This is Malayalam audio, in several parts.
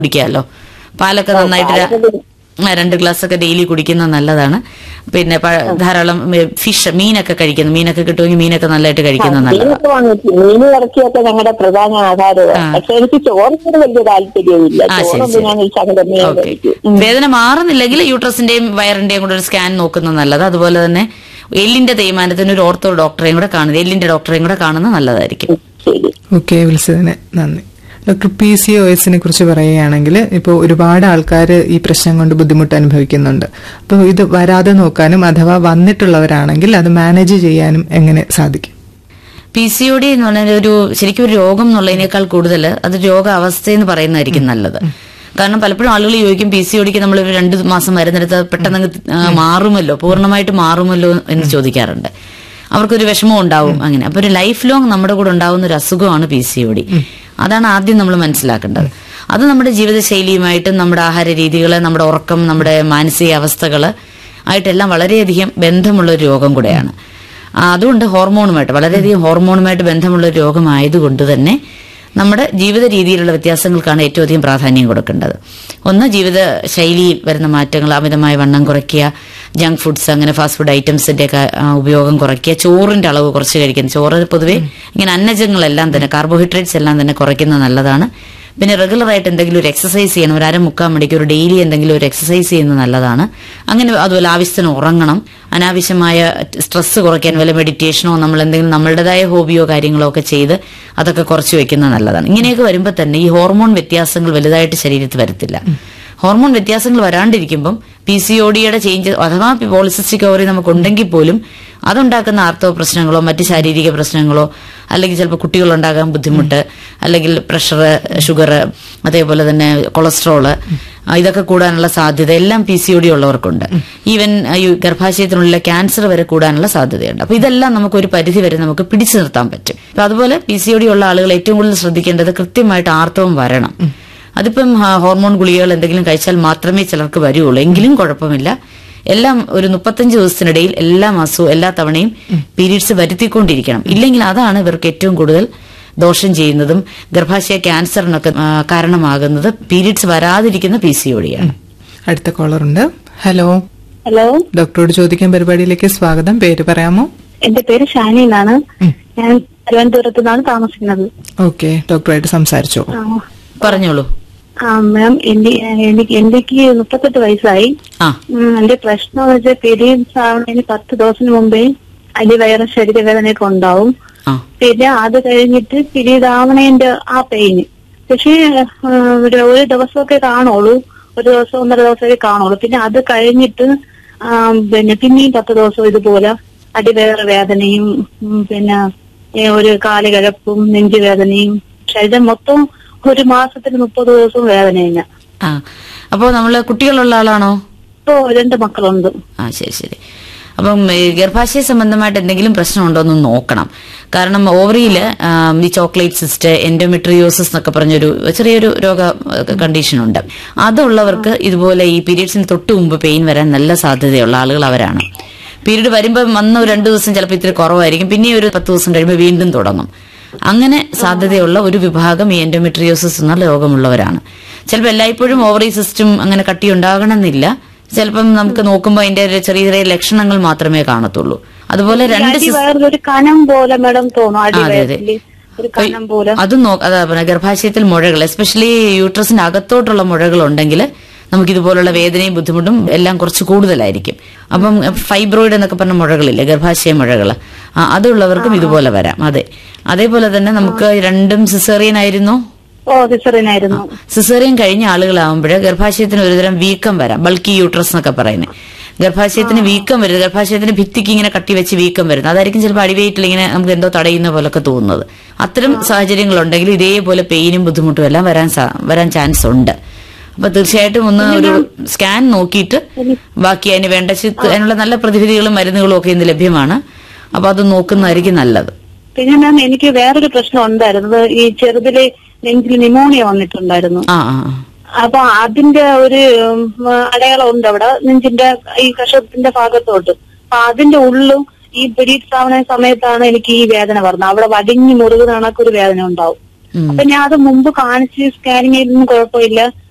കുടിക്കാമല്ലോ പാലൊക്കെ നന്നായിട്ട് ര- ആ, രണ്ട് ഗ്ലാസ് ഒക്കെ ഡെയിലി കുടിക്കുന്നത് നല്ലതാണ് പിന്നെ പ- ധാരാളം ഫിഷ് മീനൊക്കെ കഴിക്കുന്നു മീനൊക്കെ കിട്ടുമെങ്കിൽ മീനൊക്കെ നല്ലതായിട്ട് കഴിക്കുന്നത് നല്ലതാണ് മീനൊക്കെ വാങ്ങിച്ചു മീൻ ഇറക്കിയൊക്കെ ഞങ്ങളുടെ പ്രധാന ആഹാരമാണ് പക്ഷെ എനിക്ക് ചോറിനോട് വലിയ താല്പര്യമില്ല ആ, ശരി, ചോറൊന്നും ശരി. ഞാൻ ശകലം മീൻ ഓക്കെ കഴിക്കും വേദന മാറുന്നില്ലെങ്കിൽ യൂട്രസിന്റെയും വയറിന്റെയും കൂടെ ഒരു സ്കാൻ നോക്കുന്നത് നല്ലത് അതുപോലെ തന്നെ എല്ലിന്റെ തേയ്മാനത്തിന് ഒരു ഓർത്തോ ഡോക്ടറെയും കൂടെ കാണുന്നത് എല്ലിന്റെ ഡോക്ടറെയും കൂടെ കാണുന്നത് നല്ലതായിരിക്കും ശരി ഓക്കെ വിളിച്ചതിന് നന്ദി ഡോക്ടർ പി സി ഒ എസിനെ കുറിച്ച് പറയുകയാണെങ്കിൽ ഇപ്പോൾ ഒരുപാട് ആൾക്കാർ ഈ പ്രശ്നം കൊണ്ട് ബുദ്ധിമുട്ട് അനുഭവിക്കുന്നുണ്ട് അപ്പോൾ ഇത് വരാതെ നോക്കാനും അഥവാ വന്നിട്ടുള്ളവരാണെങ്കിൽ അത് മാനേജ് ചെയ്യാനും എങ്ങനെ സാധിക്കും പി സി ഒ ഡി എന്ന് പറഞ്ഞാൽ ഒരു ശരിക്കും ഒരു രോഗം എന്നുള്ളതിനേക്കാൾ കൂടുതൽ അത് രോഗാവസ്ഥ എന്ന് പറയുന്നതായിരിക്കും നല്ലത് കാരണം പലപ്പോഴും ആളുകൾ ചോദിക്കും പി സി ഒടിക്ക് നമ്മൾ ഒരു രണ്ട് മാസം മരുന്നെടുത്ത് പെട്ടെന്ന് അങ്ങ് ആ, മാറുമല്ലോ പൂർണ്ണമായിട്ട് മാറുമല്ലോ എന്ന് ചോദിക്കാറുണ്ട് അവർക്കൊരു വിഷമം ഉണ്ടാവും അങ്ങനെ അപ്പൊ ഒരു ലൈഫ് ലോങ് നമ്മുടെ കൂടെ ഉണ്ടാവുന്ന ഒരു അസുഖമാണ് പി സി ഒ ഡി അതാണ് ആദ്യം നമ്മൾ മനസ്സിലാക്കേണ്ടത് അത് നമ്മുടെ ജീവിതശൈലിയുമായിട്ടും നമ്മുടെ ആഹാര രീതികൾ നമ്മുടെ ഉറക്കം നമ്മുടെ മാനസികാവസ്ഥകൾ ആയിട്ടെല്ലാം വളരെയധികം ബന്ധമുള്ള ഒരു രോഗം കൂടെയാണ് ആ, അതുകൊണ്ട് ഹോർമോണുമായിട്ട് വളരെയധികം ഹോർമോണുമായിട്ട് ബന്ധമുള്ള ഒരു രോഗമായതുകൊണ്ട് തന്നെ നമ്മുടെ ജീവിത രീതിയിലുള്ള വ്യത്യാസങ്ങൾക്കാണ് ഏറ്റവും അധികം പ്രാധാന്യം കൊടുക്കേണ്ടത് ഒന്ന് ജീവിത ശൈലിയിൽ വരുന്ന മാറ്റങ്ങൾ അമിതമായ വണ്ണം കുറയ്ക്കുക ജങ്ക് ഫുഡ്സ് അങ്ങനെ ഫാസ്റ്റ് ഫുഡ് ഐറ്റംസിന്റെ ഒക്കെ ആ, ഉപയോഗം കുറയ്ക്കുക ചോറിന്റെ അളവ് കുറച്ച് കഴിക്കുന്നത് ചോറ് പൊതുവെ ഇങ്ങനെ അന്നജങ്ങളെല്ലാം തന്നെ കാർബോഹൈഡ്രേറ്റ്സ് എല്ലാം തന്നെ കുറയ്ക്കുന്നത് നല്ലതാണ് പിന്നെ റെഗുലർ ആയിട്ട് എന്തെങ്കിലും ഒരു എക്സസൈസ് ചെയ്യണം ഒരു അര മുക്കാൽ മണിക്കൂർ ഡെയിലി എന്തെങ്കിലും ഒരു എക്സസൈസ് ചെയ്യുന്നത് നല്ലതാണ് അങ്ങനെ അതുപോലെ ആവശ്യത്തിന് ഉറങ്ങണം അനാവശ്യമായ സ്ട്രെസ് കുറയ്ക്കാൻ വല്ല മെഡിറ്റേഷനോ നമ്മൾ എന്തെങ്കിലും നമ്മളുടേതായ ഹോബിയോ കാര്യങ്ങളോ ഒക്കെ ചെയ്ത് അതൊക്കെ കുറച്ച് വെക്കുന്നത് നല്ലതാണ് ഇങ്ങനെയൊക്കെ വരുമ്പോൾ തന്നെ ഈ ഹോർമോൺ വ്യത്യാസങ്ങൾ വലുതായിട്ട് ശരീരത്തിൽ വരത്തില്ല ഹോർമോൺ വ്യത്യാസങ്ങൾ വരാണ്ടിരിക്കുമ്പം പി സി ഒ ഡിയുടെ ചേഞ്ച് അഥവാ പോളിസിസ്റ്റിക് ഓവറി നമുക്കുണ്ടെങ്കിൽ പോലും അതുണ്ടാക്കുന്ന ആർത്തവ പ്രശ്നങ്ങളോ മറ്റ് ശാരീരിക പ്രശ്നങ്ങളോ അല്ലെങ്കിൽ ചിലപ്പോൾ കുട്ടികളുണ്ടാകാൻ ബുദ്ധിമുട്ട് അല്ലെങ്കിൽ പ്രഷർ ഷുഗർ അതേപോലെ തന്നെ കൊളസ്ട്രോള് ആ, ഇതൊക്കെ കൂടാനുള്ള സാധ്യത എല്ലാം പി സി ഒ ഡി ഉള്ളവർക്കുണ്ട് ഈവൻ ആ, ഈ ഗർഭാശയത്തിനുള്ള ക്യാൻസർ വരെ കൂടാനുള്ള സാധ്യതയുണ്ട് അപ്പൊ ഇതെല്ലാം നമുക്ക് ഒരു പരിധി വരെ നമുക്ക് പിടിച്ചു നിർത്താൻ പറ്റും അപ്പൊ അതുപോലെ പി സി ഒ ഡി ഉള്ള ആളുകൾ ഏറ്റവും കൂടുതൽ ശ്രദ്ധിക്കേണ്ടത് കൃത്യമായിട്ട് ആർത്തവം വരണം അതിപ്പം ആ, ഹോർമോൺ ഗുളികകൾ എന്തെങ്കിലും കഴിച്ചാൽ മാത്രമേ ചിലർക്ക് വരുള്ളൂ എങ്കിലും കുഴപ്പമില്ല എല്ലാം ഒരു മുപ്പത്തഞ്ച് ദിവസത്തിനിടയിൽ എല്ലാ മാസവും എല്ലാ തവണയും പീരീഡ്സ് വരുത്തിക്കൊണ്ടിരിക്കണം ഇല്ലെങ്കിൽ അതാണ് ഇവർക്ക് ഏറ്റവും കൂടുതൽ ദോഷം ചെയ്യുന്നതും ഗർഭാശയ ക്യാൻസറിനൊക്കെ ആ, കാരണമാകുന്നത് പീരീഡ്സ് വരാതിരിക്കുന്ന പി സി ഒടിയാണ് അടുത്ത കോളർ ഉണ്ട് ഹലോ ഹലോ ഡോക്ടറോട് ചോദിക്കാൻ പരിപാടിയിലേക്ക് സ്വാഗതം പേര് പറയാമോ എന്റെ പേര് ഷാനി എന്നാണ് ഞാൻ തിരുവനന്തപുരത്ത് നിന്നാണ് താമസിക്കുന്നത് ഓക്കെ ഡോക്ടറായിട്ട് സംസാരിച്ചോ ആ, പറഞ്ഞോളൂ ആ മാം എന്റെ എനിക്ക് എനിക്ക് മുപ്പത്തെട്ട് വയസ്സായി ആ ഉം, എന്റെ പ്രശ്നം എന്ന് വെച്ചാൽ പീരീഡ്സ് ആവുന്നതിന് പത്ത് ദിവസത്തിന് മുമ്പേ അടിവയറും ശരീരവേദനയൊക്കെ ഉണ്ടാവും ആ പിന്നെ അത് കഴിഞ്ഞിട്ട് പീരീഡ് ആവണേന്റെ ആ പെയിന് പക്ഷേ ആ, ഒരു ഒരു ദിവസമൊക്കെ കാണുള്ളൂ ഒരു ദിവസം ഒന്നര ദിവസമൊക്കെ കാണുള്ളൂ പിന്നെ അത് കഴിഞ്ഞിട്ട് ആ, പിന്നെ പിന്നെയും പത്ത് ദിവസം ഇതുപോലെ അടിവേറെ വേദനയും ഉം, പിന്നെ ഏ, ഒരു കാലുകഴപ്പും നെഞ്ചുവേദനയും ശരീരം മൊത്തം ഒരു മാസത്തിന് മുപ്പത് ദിവസവും വേദന തന്നെ ആ അപ്പോ നമ്മള് കുട്ടികളുള്ള ആളാണോ ഇപ്പോ രണ്ട് മക്കളുണ്ട് ആ ശരി ശരി അപ്പം ഈ ഗർഭാശയ സംബന്ധമായിട്ട് എന്തെങ്കിലും പ്രശ്നമുണ്ടോ എന്ന് നോക്കണം കാരണം ഓവറിയില് ഈ ചോക്ലേറ്റ് സിസ്റ്റ് എൻഡോമെട്രിയോസിസ് എന്നൊക്കെ പറഞ്ഞൊരു ചെറിയൊരു രോഗ കണ്ടീഷൻ ഉണ്ട് അതുള്ളവർക്ക് ഇതുപോലെ ഈ പീരീഡ്സിന് തൊട്ട് മുമ്പ് പെയിൻ വരാൻ നല്ല സാധ്യതയുള്ള ആളുകൾ അവരാണ് പീരീഡ് വരുമ്പോൾ വന്ന ഒരു രണ്ടു ദിവസം ചിലപ്പോൾ ഇത്തിരി കുറവായിരിക്കും പിന്നെ ഒരു പത്ത് ദിവസം കഴിയുമ്പോൾ വീണ്ടും തുടങ്ങും അങ്ങനെ സാധ്യതയുള്ള ഒരു വിഭാഗം ഈ എൻഡോമെട്രിയോസിസ് എന്ന രോഗമുള്ളവരാണ് ചിലപ്പോൾ എല്ലായ്പ്പോഴും ഓവറി സിസ്റ്റം അങ്ങനെ കട്ടി ഉണ്ടാകണമെന്നില്ല ചിലപ്പം നമുക്ക് നോക്കുമ്പോൾ അതിന്റെ ഒരു ചെറിയ ചെറിയ ലക്ഷണങ്ങൾ മാത്രമേ കാണത്തുള്ളൂ അതുപോലെ രണ്ട് സിസ്- അടിവയറിൽ ഒരു കനം പോലെ മാഡം തോന്നും ആ, അതെ, അതെ. അടിവയറിൽ ഒരു കനം പോലെ അതും നോ അതാ പറഞ്ഞ ഗർഭാശയത്തിൽ മുഴകൾ എസ്പെഷ്യലി യൂട്രസിന്റെ അകത്തോട്ടുള്ള മുഴകൾ ഉണ്ടെങ്കിൽ നമുക്ക് ഇതുപോലുള്ള വേദനയും ബുദ്ധിമുട്ടും എല്ലാം കുറച്ച് കൂടുതലായിരിക്കും അപ്പം ഫൈബ്രോയിഡ് എന്നൊക്കെ പറഞ്ഞ മുഴകളില്ലേ ഗർഭാശയ മുഴകൾ ആ അതുള്ളവർക്കും ഇതുപോലെ വരാം അതെ അതേപോലെ തന്നെ നമുക്ക് രണ്ടും സിസേറിയൻ ആയിരുന്നു ഓ സിസറിനായിരുന്നു സിസേറിയൻ കഴിഞ്ഞ ആളുകളാവുമ്പോൾ ഗർഭാശയത്തിന് ഒരുതരം വീക്കം വരാം ബൾക്കി യൂട്രസ് എന്നൊക്കെ പറയുന്നത് ഗർഭാശയത്തിന് വീക്കം വരുന്നത് ഗർഭാശയത്തിന് ഭിത്തിക്ക് ഇങ്ങനെ കട്ടി വെച്ച് വീക്കം വരുന്നത് അതായിരിക്കും ചിലപ്പോൾ അടിവയറ്റിൽ ഇങ്ങനെ നമുക്ക് എന്തോ തടയുന്ന പോലൊക്കെ തോന്നുന്നത് അത്തരം സാഹചര്യങ്ങളുണ്ടെങ്കിൽ ഇതേപോലെ പെയിനും ബുദ്ധിമുട്ടും എല്ലാം വരാൻ സാ- വരാൻ ചാൻസ് ഉണ്ട് അപ്പൊ തീർച്ചയായിട്ടും ഒന്ന് ഒരു സ്കാൻ നോക്കിയിട്ട് ബാക്കി അതിന് വേണ്ട ചി- അതിനുള്ള നല്ല പ്രതിവിധികളും മരുന്നുകളും ഒക്കെ ഇന്ന് ലഭ്യമാണ് അപ്പൊ അത് നോക്കുന്നതായിരിക്കും നല്ലത് പിന്നെ മാം എനിക്ക് വേറൊരു പ്രശ്നം ഉണ്ടായിരുന്നത് ഈ ചെറുതിലെ നെഞ്ചിൽ നിമോണിയ വന്നിട്ടുണ്ടായിരുന്നു ആ ആ ആ. അപ്പൊ അതിന്റെ ഒരു ഉം, അടയാളം ഉണ്ട് അവിടെ നെഞ്ചിന്റെ ഈ കഷത്തിന്റെ ഭാഗത്തോട്ട് അപ്പൊ അതിന്റെ ഉള്ളും ഈ പീരീഡ്സ് ആവുന്ന സമയത്താണ് എനിക്ക് ഈ വേദന വരുന്നത് അവിടെ വടിഞ്ഞു മുറുകുന്ന കണക്കൊരു വേദന ഉണ്ടാവും ഉം. അപ്പൊ ഞാൻ അത് മുമ്പ് കാണിച്ച് സ്കാനിങ് ചെയ്തൊന്നും കുഴപ്പമില്ല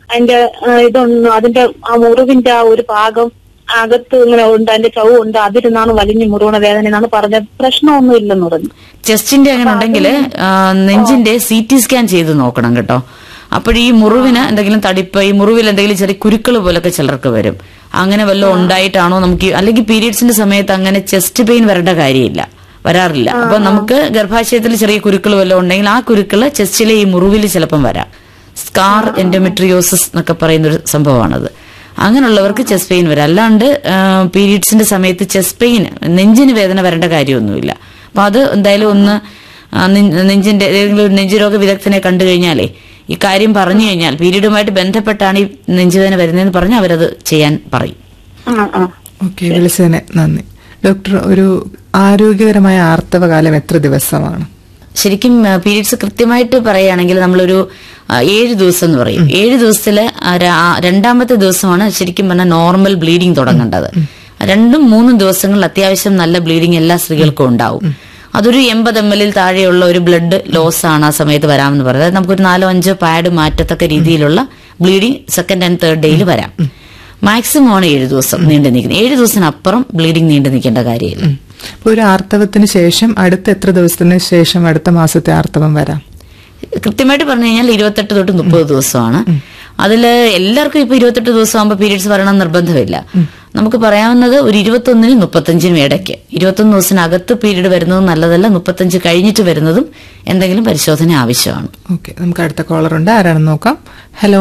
അതിന്റെ ആ, ഇതൊന്നും അതിന്റെ ആ മുറിവിന്റെ ആ ഒരു ഭാഗം അകത്ത് ഇങ്ങനെ ഉണ്ട് അതിന്റെ ചവ് ഉണ്ട് അതിരുന്നാണ് വലിഞ്ഞു മുറിവണ വേദന എന്നാണ് പറഞ്ഞത് പ്രശ്നമൊന്നും ഇല്ലെന്ന് പറഞ്ഞു ചെസ്റ്റിന്റെ അങ്ങനെ ഉണ്ടെങ്കിൽ നെഞ്ചിന്റെ സി ടി സ്കാൻ ചെയ്ത് നോക്കണം കേട്ടോ അപ്പോൾ ഈ മുറിവിന് എന്തെങ്കിലും തടിപ്പ് ഈ മുറിവിൽ എന്തെങ്കിലും ചെറിയ കുരുക്കൾ പോലൊക്കെ ചിലർക്ക് വരും അങ്ങനെ വല്ലതും ഉണ്ടായിട്ടാണോ നമുക്ക് ഈ- അല്ലെങ്കിൽ പീരീഡ്സിന്റെ സമയത്ത് അങ്ങനെ ചെസ്റ്റ് പെയിൻ വരേണ്ട കാര്യമില്ല വരാറില്ല അപ്പൊ നമുക്ക് ഗർഭാശയത്തിൽ ചെറിയ കുരുക്കൾ വല്ലതും ഉണ്ടെങ്കിൽ ആ കുരുക്കള് ചെസ്റ്റിലെ ഈ മുറിവിൽ ചിലപ്പം വരാം സ്കാർ എൻഡോമെട്രിയോസിസ് എന്നൊക്കെ പറയുന്ന ഒരു സംഭവമാണത് അങ്ങനെയുള്ളവർക്ക് ചെസ്റ്റ് പെയിൻ വരാം അല്ലാണ്ട് പീരീഡ്സിന്റെ സമയത്ത് ചെസ്റ്റ് പെയിൻ നെഞ്ചിന് വേദന വരേണ്ട കാര്യമൊന്നുമില്ല അപ്പൊ അത് എന്തായാലും ഒന്ന് ആ, നെ- നെഞ്ചിന്റെ ഏതെങ്കിലും ഒരു നെഞ്ചുരോഗ വിദഗ്ധനെ കണ്ടു കഴിഞ്ഞാലേ ഈ കാര്യം പറഞ്ഞു കഴിഞ്ഞാൽ പീരീഡുമായിട്ട് ബന്ധപ്പെട്ടാണ് ഈ നെഞ്ചുവേദന വരുന്നതെന്ന് പറഞ്ഞാൽ അവരത് ചെയ്യാൻ പറയും ആ ആ ഓക്കെ വിളിച്ചതിന് നന്ദി ഡോക്ടർ ഒരു ആരോഗ്യകരമായ ആർത്തവകാലം എത്ര ദിവസമാണ് ശരിക്കും പീരീഡ്സ് കൃത്യമായിട്ട് പറയുകയാണെങ്കിൽ നമ്മളൊരു ആ, ഏഴ് ദിവസം എന്ന് പറയും ഏഴ് ദിവസത്തില് ആ ര- ആ രണ്ടാമത്തെ ദിവസമാണ് ശരിക്കും പറഞ്ഞാൽ നോർമൽ ബ്ലീഡിങ് തുടങ്ങേണ്ടത് രണ്ടും മൂന്നും ദിവസങ്ങളിൽ അത്യാവശ്യം നല്ല ബ്ലീഡിങ് എല്ലാ സ്ത്രീകൾക്കും ഉണ്ടാവും അതൊരു എൺപത് എം എല്ലിൽ താഴെയുള്ള ഒരു ബ്ലഡ് ലോസ് ആണ് ആ സമയത്ത് വരാമെന്ന് പറയുന്നത് അതായത് നമുക്കൊരു നാലോ അഞ്ചോ പാഡ് മാറ്റത്തക്ക രീതിയിലുള്ള ബ്ലീഡിങ് സെക്കൻഡ് ആൻഡ് തേർഡ് ഡേയിൽ വരാം മാക്സിമം ആണ് ഏഴ് ദിവസം നീണ്ടു നിൽക്കുന്നത് ഏഴ് ദിവസത്തിനപ്പുറം ബ്ലീഡിങ് നീണ്ടു നിൽക്കേണ്ട കാര്യമില്ല അപ്പൊ ഒരു ആർത്തവത്തിന് ശേഷം അടുത്ത എത്ര ദിവസത്തിന് ശേഷം അടുത്ത മാസത്തെ ആർത്തവം വരാം കൃത്യമായിട്ട് പറഞ്ഞു കഴിഞ്ഞാൽ ഇരുപത്തെട്ട് തൊട്ട് മുപ്പത് ദിവസമാണ് അതില് എല്ലാവർക്കും ഇപ്പൊ ഇരുപത്തെട്ട് ദിവസം ആകുമ്പോൾ പീരീഡ്സ് വരണം എന്ന് നിർബന്ധമില്ല നമുക്ക് പറയാവുന്നത് ഒരു ഇരുപത്തൊന്നിനും മുപ്പത്തഞ്ചിനും ഇടയ്ക്ക് ഇരുപത്തൊന്ന് ദിവസത്തിനകത്ത് പീരീഡ് വരുന്നത് നല്ലതല്ല മുപ്പത്തഞ്ച് കഴിഞ്ഞിട്ട് വരുന്നതും എന്തെങ്കിലും പരിശോധന ആവശ്യമാണ് ഓക്കെ നമുക്ക് അടുത്ത കോളർ ഉണ്ട് ആരാണെന്ന് നോക്കാം ഹലോ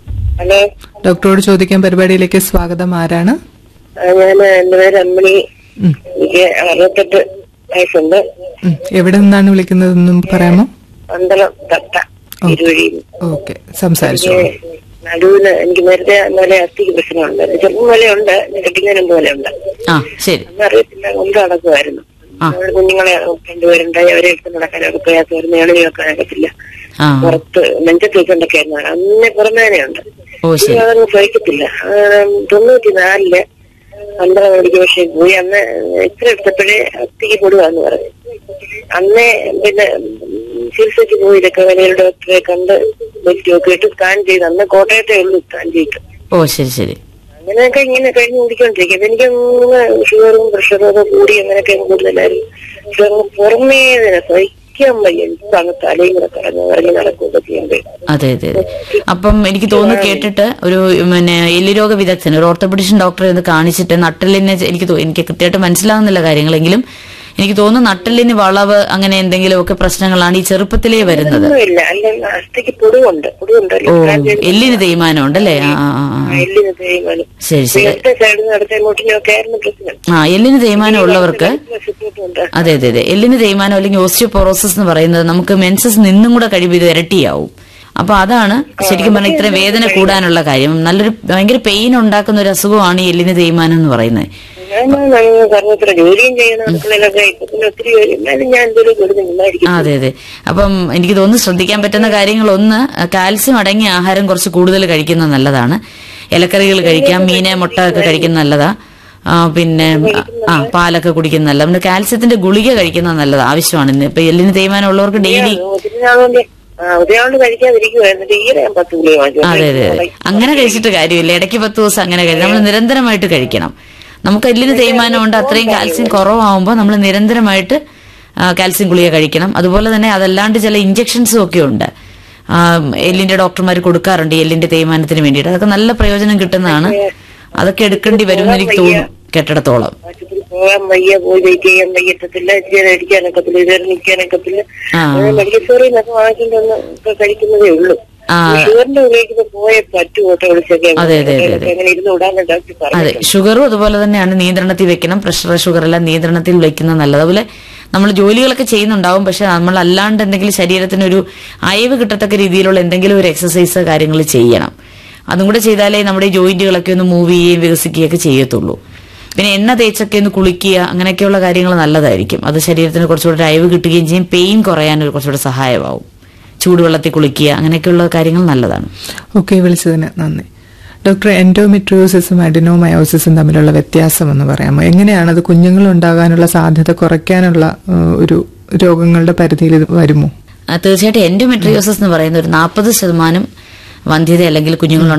ഹലോ ഡോക്ടറോട് ചോദിക്കാൻ പരിപാടിയിലേക്ക് സ്വാഗതം ആരാണ് ഞാൻ എന്റെ പേര് അമ്മണി എനിക്ക് അറുപത്തെട്ട് വയസ്സുണ്ട് ഉം, എവിടെ നിന്നാണ് വിളിക്കുന്നതെന്നും പറയാമോ പന്തളം തട്ട ഇരുവഴിയിൽ ഓക്കെ സംസാരിച്ചോ നടുവിന് എനിക്ക് നേരത്തെ നല്ല അസ്ഥിക്ക് പ്രശ്നമുണ്ട് എന്റെ ചെറുപ്പം പോലെ ഉണ്ട് കെട്ടിങ്ങനും പോലെ ഉണ്ട് ആ ശരി അന്ന് അറിയത്തില്ല കൊണ്ട് നടക്കുമായിരുന്നു ആ. നമ്മുടെ കുഞ്ഞുങ്ങളെ രണ്ടുപേരുണ്ടായി അവരെ എടുത്ത് നടക്കാനൊക്കെ പ്രയാസമായിരുന്നു ഏണി വെക്കാനൊക്കത്തില്ല ആ പുറത്ത് നെഞ്ചത്ത് വെച്ചോണ്ടൊക്കെ ആയിരുന്നു അന്ന് പുറമേനയുണ്ട് ഓ ശരി അതൊന്നും സഹിക്കത്തില്ല തൊണ്ണൂറ്റി നാലില് പന്ത്രണ്ട് മണിക്ക് പക്ഷേ പോയി അന്ന് ഇത്ര എടുത്തപ്പോഴേ അത്തിക്ക് കൊടുക്കാന്ന് പറഞ്ഞു അന്നേ പിന്നെ ചികിത്സയ്ക്ക് പോയി ഇതൊക്കെ വലിയ ഡോക്ടറെ കണ്ട് ബെൽറ്റ് ഒക്കെ ഇട്ട് സ്കാൻ ചെയ്ത് അന്ന് കോട്ടയത്തെ ഉള്ളൂ സ്കാൻ ചെയ്തിട്ട് ഓ ശരി ശരി അങ്ങനെയൊക്കെ ഇങ്ങനെ കഴിഞ്ഞു കുടിക്കൊണ്ടിരിക്കും അപ്പൊ എനിക്ക് അങ്ങ് ഷുഗറും പ്രഷറും ഒക്കെ കൂടി അങ്ങനെയൊക്കെ അങ്ങ് കൂടുതലായിരുന്നു പക്ഷെ അങ്ങ് പുറമേ ഇതിനെ സഹിക്കാൻ വയ്യ എനിക്ക് അങ്ങ് തലയും കൂടെ കറങ്ങി ഇറങ്ങി നടക്കുകയൊക്കെ ചെയ്യുമ്പോഴേ അതെ അതെ അതെ അപ്പം എനിക്ക് തോന്നുന്നു കേട്ടിട്ട് ഒരു പിന്നെ എല്ലുരോഗ വിദഗ്ധൻ ഒരു ഓർത്തോപെഡിഷൻ ഡോക്ടറെ ഒന്ന് കാണിച്ചിട്ട് നട്ടലിനെ എനിക്ക് തോ- എനിക്ക് കൃത്യമായിട്ട് മനസ്സിലാകുന്നില്ല കാര്യങ്ങളെങ്കിലും എനിക്ക് തോന്നുന്നു നട്ടലിന് വളവ് അങ്ങനെ എന്തെങ്കിലുമൊക്കെ പ്രശ്നങ്ങളാണ് ഈ ചെറുപ്പത്തിലേ വരുന്നത് ഒന്നുമില്ല അല്ല അസ്ഥിക്ക് പൊടിവുണ്ട് പൊടിവുണ്ട് ഓ എല്ലിന് തേയ്മാനം ഉണ്ടല്ലേ ആ ആ ആ, ആ. എല്ലിന് തേയ്മാനം ശരി ശരി ഇടത്തെ സൈഡിൽ നിന്ന് അടുത്ത ഇങ്ങോട്ടിനും ഒക്കെ ആയിരുന്നു പ്രശ്നം ആ എല്ലിന് തേയ്മാനം ഉള്ളവർക്ക് വശത്തോട്ടുണ്ട് അതെ അതെ അതെ എല്ലിന് തേയ്മാനം അല്ലെങ്കിൽ ഓസ്റ്റിയോപൊറോസിസ് എന്ന് പറയുന്നത് നമുക്ക് മെൻസസ് നിന്നും കൂടെ കഴിയുമ്പോൾ ഇത് ഇരട്ടിയാവും അപ്പൊ അതാണ് ശരിക്കും പറഞ്ഞാൽ ഇത്രയും വേദന കൂടാനുള്ള കാര്യം നല്ലൊരു ഭയങ്കര പെയിൻ ഉണ്ടാക്കുന്ന ഒരു അസുഖമാണ് ഈ എല്ലിന് തേയ്മാനം എന്ന് പറയുന്നത് ഞാൻ സർവത്ര ജോലിയും ചെയ്യണം അടുക്കളയിലൊക്കെ ഇപ്പൊ പിന്നെ ഒത്തിരി ജോലി എന്നാലും ഞാൻ എന്തെങ്കിലും കൊടുക്കുന്നില്ലായിരിക്കും ആ, അതെ അതെ അപ്പം എനിക്ക് തോന്നുന്നു ശ്രദ്ധിക്കാൻ പറ്റുന്ന കാര്യങ്ങൾ ഒന്ന് കാൽസ്യം അടങ്ങിയ ആഹാരം കുറച്ച് കൂടുതൽ കഴിക്കുന്നത് നല്ലതാണ് ഇലക്കറികൾ കഴിക്കാം മീനെ മുട്ട ഒക്കെ കഴിക്കുന്നത് നല്ലതാ ആ, പിന്നെ ആ പാലൊക്കെ കുടിക്കുന്നത് നല്ലതാ പിന്നെ കാൽസ്യത്തിന്റെ ഗുളിക കഴിക്കുന്നത് നല്ലതാ ആവശ്യമാണ് ഇന്ന് ഇപ്പൊ എല്ലിന് തേയ്മാനം ഉള്ളവർക്ക് ഡെയിലി ഒത്തിരി നാളുകൊണ്ട് ആ ഒത്തിരി നാളുകൊണ്ട് കഴിക്കാതിരിക്കുവായിരുന്നു ഈയിടെ ഞാൻ പത്ത് ഗുളിക വാങ്ങിച്ചു അതെ അതെ അതെ അങ്ങനെ കഴിച്ചിട്ട് കാര്യമില്ല ഇടയ്ക്ക് പത്ത് ദിവസം അങ്ങനെ കഴിക്കും നമ്മൾ നിരന്തരമായിട്ട് കഴിക്കണം നമുക്ക് എല്ലിന് തേയ്മാനം ഉണ്ട് അത്രയും കാൽസ്യം കുറവാകുമ്പോൾ നമ്മൾ നിരന്തരമായിട്ട് ആ, കാൽസ്യം ഗുളിക കഴിക്കണം അതുപോലെ തന്നെ അതല്ലാണ്ട് ചില ഇഞ്ചക്ഷൻസും ഒക്കെ ഉണ്ട് ആ, എല്ലിന്റെ ഡോക്ടർമാർ കൊടുക്കാറുണ്ട് ഈ എല്ലിന്റെ തേയ്മാനത്തിന് വേണ്ടിയിട്ട് അതൊക്കെ നല്ല പ്രയോജനം കിട്ടുന്നതാണ് അതൊക്കെ എടുക്കേണ്ടി വരുമെന്ന് എനിക്ക് തോന്നുന്നു കെട്ടിടത്തോളം ആശുപത്രി പോകാൻ വയ്യ പോയി വെയിറ്റ് ചെയ്യാൻ വയ്യത്തില്ല ഇച്ചിരി അടിക്കാനൊക്കത്തില്ല ഇതുവരെ നിൽക്കാനൊക്കത്തില്ല ആ. മെഡിക്കൽ സ്റ്റോറിൽ നിന്നൊക്കെ വാങ്ങിക്കൊണ്ടൊന്ന് ഇപ്പൊ കഴിക്കുന്നതേ ഉള്ളൂ ആ. ഷുഗറിന്റെ ഉപയോഗിക്കുമ്പോ പോയെ പറ്റു ഓട്ടോ വിളിച്ചൊക്കെ അതെ, അതെ, അതെ, അതെ. അങ്ങനെ ഇരുന്ന് വിടാൻ ഡോക്ടർ പറഞ്ഞു അതെ ഷുഗറും അതുപോലെ തന്നെയാണ് നിയന്ത്രണത്തിൽ വെക്കണം പ്രഷർ ഷുഗർ എല്ലാം നിയന്ത്രണത്തിൽ വെക്കുന്നത് നല്ലത് അതുപോലെ നമ്മൾ ജോലികളൊക്കെ ചെയ്യുന്നുണ്ടാവും പക്ഷെ നമ്മൾ അല്ലാണ്ട് എന്തെങ്കിലും ശരീരത്തിന് ഒരു അയവ് കിട്ടത്തക്ക രീതിയിലുള്ള എന്തെങ്കിലും ഒരു എക്സസൈസ് കാര്യങ്ങൾ ചെയ്യണം അതും കൂടെ ചെയ്താലേ നമ്മുടെ ഈ ജോയിന്റുകളൊക്കെ ഒന്ന് മൂവ് ചെയ്യുകയും വികസിക്കുകയൊക്കെ ചെയ്യത്തുള്ളൂ പിന്നെ എണ്ണ തേച്ചൊക്കെ ഒന്ന് കുളിക്കുക അങ്ങനെയൊക്കെയുള്ള കാര്യങ്ങൾ നല്ലതായിരിക്കും അത് ശരീരത്തിന് കുറച്ചുകൂടെ ഒരു അയവ് കിട്ടുകയും ചെയ്യും പെയിൻ കുറയാൻ ഒരു കുറച്ചുകൂടെ സഹായമാവും ചൂടുവെള്ളത്തിൽ കുളിക്കുക അങ്ങനെയൊക്കെയുള്ള കാര്യങ്ങൾ നല്ലതാണ് ഓക്കെ വിളിച്ചതിന് നന്ദി ഡോക്ടർ എൻഡോമെട്രിയോസിസും അഡിനോമയോസിസും തമ്മിലുള്ള വ്യത്യാസം എന്ന് പറയാമോ എങ്ങനെയാണ് അത് കുഞ്ഞുങ്ങൾ ഉണ്ടാകാനുള്ള സാധ്യത കുറയ്ക്കാനുള്ള ഏഹ്, ഒരു രോഗങ്ങളുടെ പരിധിയിൽ ഇത് വരുമോ ആ, തീർച്ചയായിട്ടും എൻഡോമെട്രിയോസിസ് എന്ന് പറയുന്ന ഒരു നാൽപ്പത് ശതമാനം വന്ധ്യത അല്ലെങ്കിൽ കുഞ്ഞുങ്ങൾ